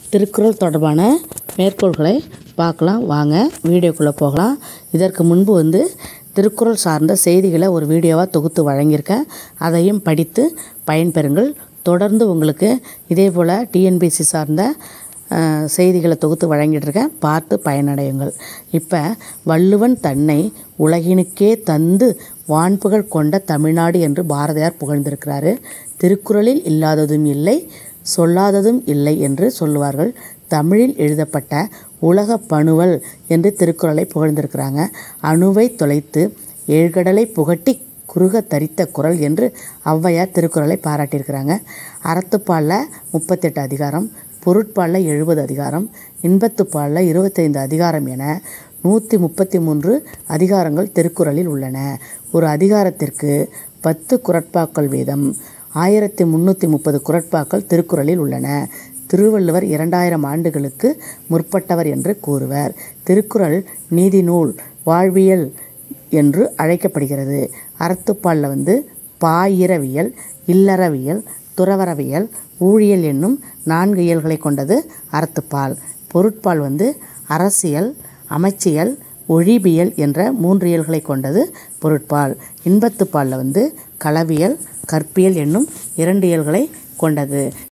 திருக்குறள் தொடர்பான மேற்கோள்களை பார்க்கலாம் வாங்க வீடியோக்குள்ளே போகலாம் இதற்கு முன்பு வந்து திருக்குறள் சார்ந்த செய்திகளை ஒரு வீடியோவாக தொகுத்து வழங்கியிருக்கேன் அதையும் படித்து பயன்பெறுங்கள் தொடர்ந்து உங்களுக்கு இதே போல் டிஎன்பிசி சார்ந்த அஹ், செய்திகளை தொகுத்து வழங்கிட்டுருக்கேன் பார்த்து பயனடையுங்கள் இப்போ வள்ளுவன் தன்னை உலகினுக்கே தந்து வான்புகழ் கொண்ட தமிழ்நாடு என்று பாரதியார் புகழ்ந்திருக்கிறாரு திருக்குறளில் இல்லாததும் இல்லை சொல்லாததும் இல்லை என்று சொல்லுவார்கள் தமிழில் எழுதப்பட்ட உலக பணுவல் என்று திருக்குறளை புகழ்ந்திருக்கிறாங்க அணுவை தொலைத்து ஏழ்கடலை புகட்டி குறுக தரித்த குறள் என்று ஔவையார் திருக்குறளை பாராட்டியிருக்கிறாங்க அறத்துப்பாலில் முப்பத்தெட்டு அதிகாரம் பொருட்பாலில் எழுபது அதிகாரம் இன்பத்துப்பாலில் இருபத்தைந்து அதிகாரம் என நூற்றி முப்பத்தி மூன்று அதிகாரங்கள் திருக்குறளில் உள்ளன ஒரு அதிகாரத்திற்கு பத்து குறட்பாக்கள் வீதம் ஆயிரத்தி முந்நூற்றி முப்பது குறட்பாக்கள் திருக்குறளில் உள்ளன திருவள்ளுவர் இரண்டாயிரம் ஆண்டுகளுக்கு முற்பட்டவர் என்று கூறுவர் திருக்குறள் நீதி நூல் வாழ்வியல் என்று அழைக்கப்படுகிறது அறத்துப்பாலில் வந்து பாயிரவியல் இல்லறவியல் துறவரவியல் ஊழியல் என்னும் நான்கு இயல்களை கொண்டது அறத்துப்பால் பொருட்பால் வந்து அரசியல் அமைச்சியல் ஒழிபியல் என்ற மூன்று இயல்களை கொண்டது பொருட்பால் இன்பத்துப்பாலில் வந்து களவியல் கற்பியல் என்னும் இரண்டு இயல்களை கொண்டது